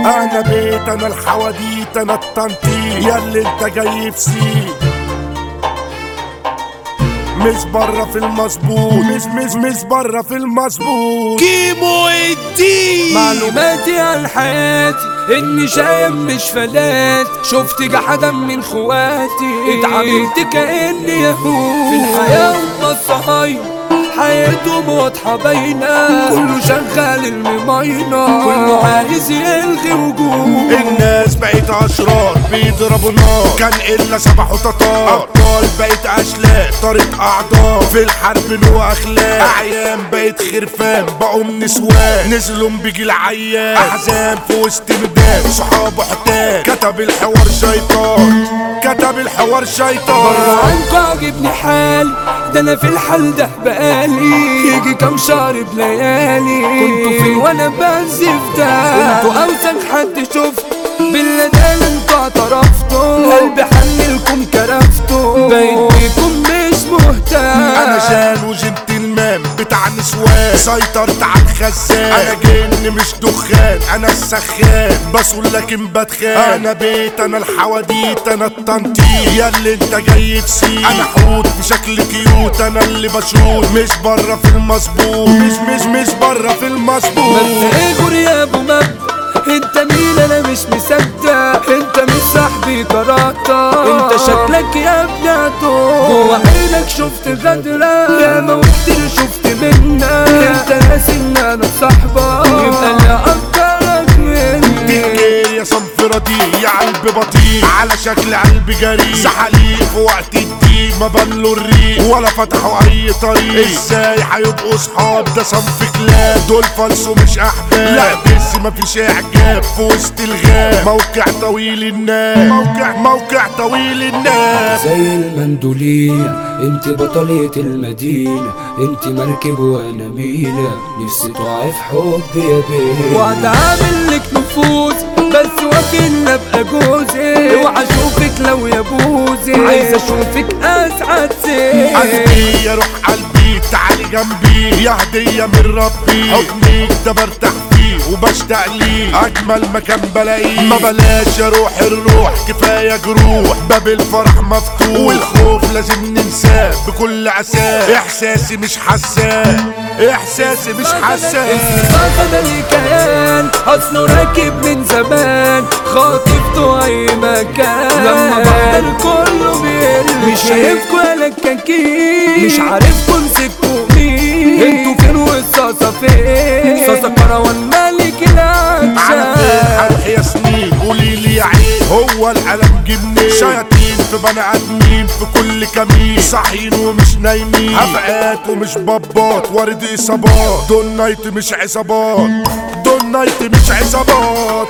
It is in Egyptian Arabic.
انا بيت انا الحواديت انا التنطيط يا اللي انت جاي في سيك مش بره في المظبوط مش مش مش بره في المظبوط كيمو الدين معلوماتي عن حياتي اني شايب مش فلات شفت جحدا من خواتي اتعاملت كاني يهود في الحياه والصهاينه حياتهم واضحة باينة كله شغال المماينة كله عايز يلغي وجود الناس بقت اشرار بيضربوا نار كان الا سبع تتار ابطال بقت اشلاء طارت اعضاء في الحرب له اخلاق اعيان بقت خرفان بقوا نسوان نزلوا بيجي العيان احزان في وسط ميدان صحابه حتان كتب الحوار شيطان كتب الحوار شيطان بره عنكوا عاجبني حالي ده انا في الحال ده بقالي يجي كام شهر بليالي كنتوا فين وانا بنزف ده انتوا اوسخ حد شفت بالله ده اللي انتوا اعترفتوا قلبي حملكم كرفته بقيت بيكم مش مهتم انا جان وجنتلمان بتاع نسوان سيطرت على الخزان انا جن مش دخان انا السخان بسول لكن بتخان انا بيت انا الحواديت انا التنطيط يا اللي انت جاي في سيك انا حوت بشكل كيوت انا اللي بشوت مش بره في المظبوط مش مش مش بره في المظبوط مبدأ يا ابو مبدأ انت مين انا مش مصدق انت مش صاحبي كراتا انت شكلك يا ابني عطول جوا عينك شفت غدرة يا ما كتير شفت منك انت ناسي ان انا صاحبك يبقى اللي اكترك مني دي يا صنف رديء يا قلب بطيء على شكل قلب جريء زحاليق في وقت الضيق ما بنوا الريق ولا فتحوا اي طريق ازاي هيبقوا صحاب ده صنف كلاب دول فالصوا مش احباب لا بس مفيش اعجاب في وسط الغاب موقع طويل الناس موقع موقع طويل الناس زي المندولين انت بطلة المدينة انت مركب وانا مينا نفسي تقعي في حب يا بيه وقعد عامل لك نفوذ بس وكيل ابقى جوزي اوعى اشوفك لو يا بوزي عايز اشوفك اسعد سي قلبي يا روح قلبي تعالي جنبي يا هدية من ربي حضنك ده برتاح فيه وبشتاق ليه أجمل مكان بلاقيه ما بلاش يا روح الروح كفاية جروح باب الفرح مفتوح والخوف لازم ننساه بكل عساه إحساسي مش حساه إحساسي مش حساه الصاغة ده ليه كيان اصله راكب من زمان خاطبته اي مكان لما بحضر كله بيقل مش شايفكوا ولا الكاكين مش عارفكوا مسكتوا مين انتوا فين والصاصة فين صاصة كروان ملك على فين الاكشن حرق يا سنين قولي لي يا عين هو القلم جه منين شياطين في بني ادمين في كل كمين صاحيين ومش نايمين هفقات ومش بابات وارد اصابات دول نايت مش عصابات دول نايت مش عصابات